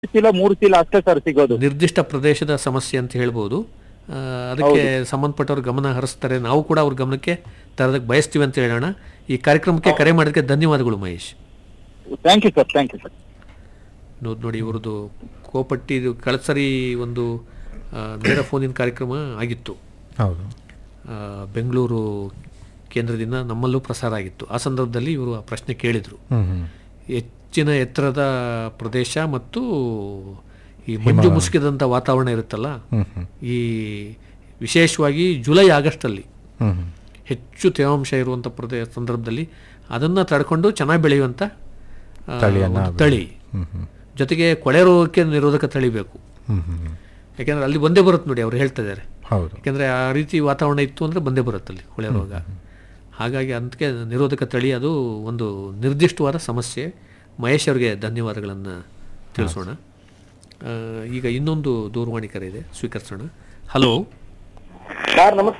ಚೀಲ ಮೂರು ಚೀಲ ಅಷ್ಟೇ ಸರ್ ಸಿಗೋದು ನಿರ್ದಿಷ್ಟ ಪ್ರದೇಶದ ಸಮಸ್ಯೆ ಅಂತ ಹೇಳ್ಬೋದು ಆ, ಅದಕ್ಕೆ ಸಂಬಂಧಪಟ್ಟವ್ರ ಗಮನ ಹರಿಸ್ತಾರೆ ನಾವು ಕೂಡ ಅವ್ರ ಗಮನಕ್ಕೆ ತರೋದಕ್ಕೆ ಬಯಸ್ತೀವಿ ಅಂತ ಹೇಳೋಣ ಈ ಕಾರ್ಯಕ್ರಮಕ್ಕೆ ಕರೆ ಮಾಡೋದಕ್ಕೆ ಧನ್ಯವಾದಗಳು Mahesh thank you sir thank you sir ನೋಡ್ ನೋಡಿ ಇವ್ರದ್ದು ಕೋಪಟ್ಟಿ ಇದು ಕಳೆದ ಸರಿ ಒಂದು ಆ, ನೇರ ಫೋನಿನ ಕಾರ್ಯಕ್ರಮ ಆಗಿತ್ತು ಹೌದು ಆ, ಬೆಂಗಳೂರು ಕೇಂದ್ರದಿಂದ ನಮ್ಮಲ್ಲೂ ಪ್ರಸಾರ ಆಗಿತ್ತು ಆ ಸಂದರ್ಭದಲ್ಲಿ ಇವರು ಆ ಪ್ರಶ್ನೆ ಕೇಳಿದರು ಹ್ಮ್ ಹ್ಮ್ ಹೆಚ್ಚಿನ ಎತ್ತರದ ಪ್ರದೇಶ ಮತ್ತು ಈ ಮಂಜು ಮುಸುಕಿದಂಥ ವಾತಾವರಣ ಇರುತ್ತಲ್ಲ ಹ್ಮ್ ಹ್ಮ್ ಈ ವಿಶೇಷವಾಗಿ ಜುಲೈ ಆಗಸ್ಟಲ್ಲಿ ಹ್ಮ್ ಹ್ಮ್ ಹೆಚ್ಚು ತೇವಾಂಶ ಇರುವಂಥ ಪ್ರದೇಶ ಸಂದರ್ಭದಲ್ಲಿ ಅದನ್ನು ತಡ್ಕೊಂಡು ಚೆನ್ನಾಗಿ ಬೆಳೆಯುವಂಥ ಆ, ತಳಿಯನ್ನ ಒಂದು ತಳಿ ಹ್ಮ್ ಹ್ಮ್ ಜೊತೆಗೆ ಕೊಳೆ ರೋಗಕ್ಕೆ ನಿರೋಧಕ ತಳಿ ಬೇಕು ಹ್ಮ್ ಹ್ಮ್ ಹ್ಮ್. ಯಾಕೆಂದ್ರೆ ಅಲ್ಲಿ ಬಂದೇ ಬರುತ್ತೆ ನೋಡಿ ಅವ್ರು ಹೇಳ್ತಾ ಇದ್ದಾರೆ ಹೌದು ಯಾಕೆಂದರೆ ಆ ರೀತಿ ವಾತಾವರಣ ಇತ್ತು ಅಂದರೆ ಬಂದೇ ಬರುತ್ತೆ ಅಲ್ಲಿ ಕೊಳೆ ರೋಗ ಹಾಗಾಗಿ ಅದಕ್ಕೆ ನಿರೋಧಕ ತಳಿ ಅದು ಒಂದು ನಿರ್ದಿಷ್ಟವಾದ ಸಮಸ್ಯೆ ಮಹೇಶ್ ಅವರಿಗೆ ಧನ್ಯವಾದಗಳನ್ನು ತಿಳಿಸೋಣ ಆ, ಈಗ ಇನ್ನೊಂದು ದೂರವಾಣಿ ಕರೆ ಇದೆ ಸ್ವೀಕರಿಸೋಣ ಹಲೋ ಸರ್ ನಮಸ್ತೆ